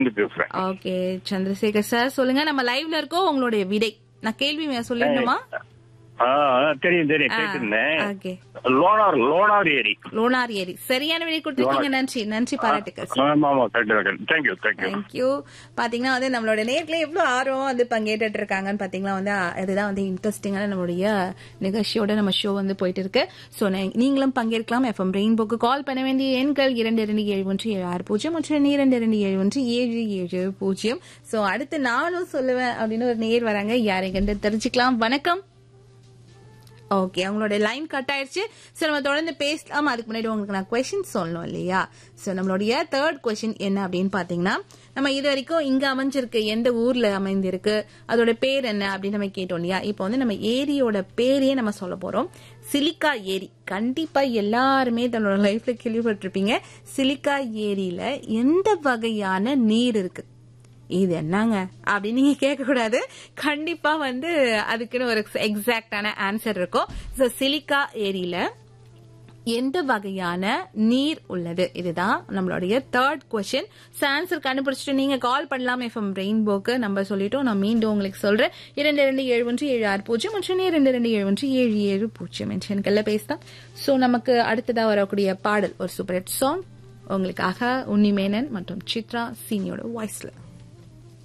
இருந்து பேசுறேன் okay Chandrasekhar sir சொல்லுங்க நம்ம லைவ்ல இருக்கோம் உங்களுடைய விடை நான் கேள்வி சொல்லிடணுமா ஆ, ஆ, தெரியும் தெரியும் கேட்டிருந்தேன் ஓகே லோனார் லோனார் ஏரி லோனார் ஏரி சரியான விடை கொடுத்துருக்கீங்க நன்றி நன்றி பாராட்டுக்கள் ஆமா ஆமா கரெக்ட் தேங்க்யூ தேங்க்யூ தேங்க்யூ பாத்தீங்கன்னா வந்து நம்மளோட நேர்ல எவ்வளவு ஆர்வம் வந்து பங்கேற்றுட்டு இருக்காங்கன்னு பாத்தீங்கன்னா வந்து அஹ், இதுதான் வந்து இன்ட்ரெஸ்டிங்கான நம்மளுடைய நிகழ்ச்சியோட நம்ம ஷோ வந்து போயிட்டு இருக்கு சோ நீங்களும் பங்கேற்கலாம் எஃப்எம் ரெயின்போக்கு கால் பண்ண வேண்டிய எண்கள் இரண்டு இரண்டு ஏழு ஒன்று ஏழு ஆறு பூஜ்ஜியம் மற்றும் இரண்டு இரண்டு ஏழு ஒன்று ஏழு ஏழு பூஜ்ஜியம் சோ அடுத்து நானும் சொல்லுவேன் அப்படின்னு ஒரு நேர் வராங்க யாரை கண்டு தெரிஞ்சுக்கலாம் வணக்கம் ஓகே அவங்களோட லைன் கட் ஆயிடுச்சு சோ நம்ம தொடர்ந்து பேசலாம் அதுக்கு முன்னாடி உங்களுக்கு நான் கொஸ்டின் சொல்லணும் இல்லையா சோ நம்மளுடைய தேர்ட் கொஸ்டின் என்ன அப்படின்னு பாத்தீங்கன்னா நம்ம இது வரைக்கும் இங்க அமைஞ்சிருக்கு எந்த ஊர்ல அமைந்திருக்கு அதோட பேர் என்ன அப்படின்னு நம்ம கேட்டோம் இல்லையா இப்போ வந்து நம்ம ஏரியோட பேரையே நம்ம சொல்ல போறோம் சிலிக்கா ஏரி கண்டிப்பா எல்லாருமே தன்னோட லைஃப்ல கேள்விப்பட்டிருப்பீங்க சிலிக்கா ஏரியில எந்த வகையான நீர் இருக்கு இது என்னங்க அப்படின்னு நீங்க கேட்க கூடாது கண்டிப்பா வந்து அதுக்குன்னு ஒரு எக்ஸாக்டான ஆன்சர் இருக்கும் So, சிலிக்கா ஏரியில எந்த வகையான நீர் உள்ளது இதுதான் நம்மளுடைய தேர்ட் கொஸ்டின் ஆன்சர் கண்டுபிடிச்சிட்டு நீங்க கால் பண்ணலாம் எஃப்எம் ரெயின்போக்கு நம்ம சொல்லிட்டோம் நான் மீண்டும் உங்களுக்கு சொல்றேன் இரண்டு இரண்டு ஏழு ஒன்று ஏழு ஆறு பூஜ்ஜியம் மற்றும் இரண்டு இரண்டு ஏழு ஒன்று ஏழு ஏழு பூஜ்ஜியம் என்று எனக்கெல்லாம் பேசலாம் சோ நமக்கு அடுத்ததா வரக்கூடிய பாடல் ஒரு சூப்பர் ஹிட் சாங் உங்களுக்காக உன்னிமேனன் மற்றும் சித்ரா சீனியோட வாய்ஸ்ல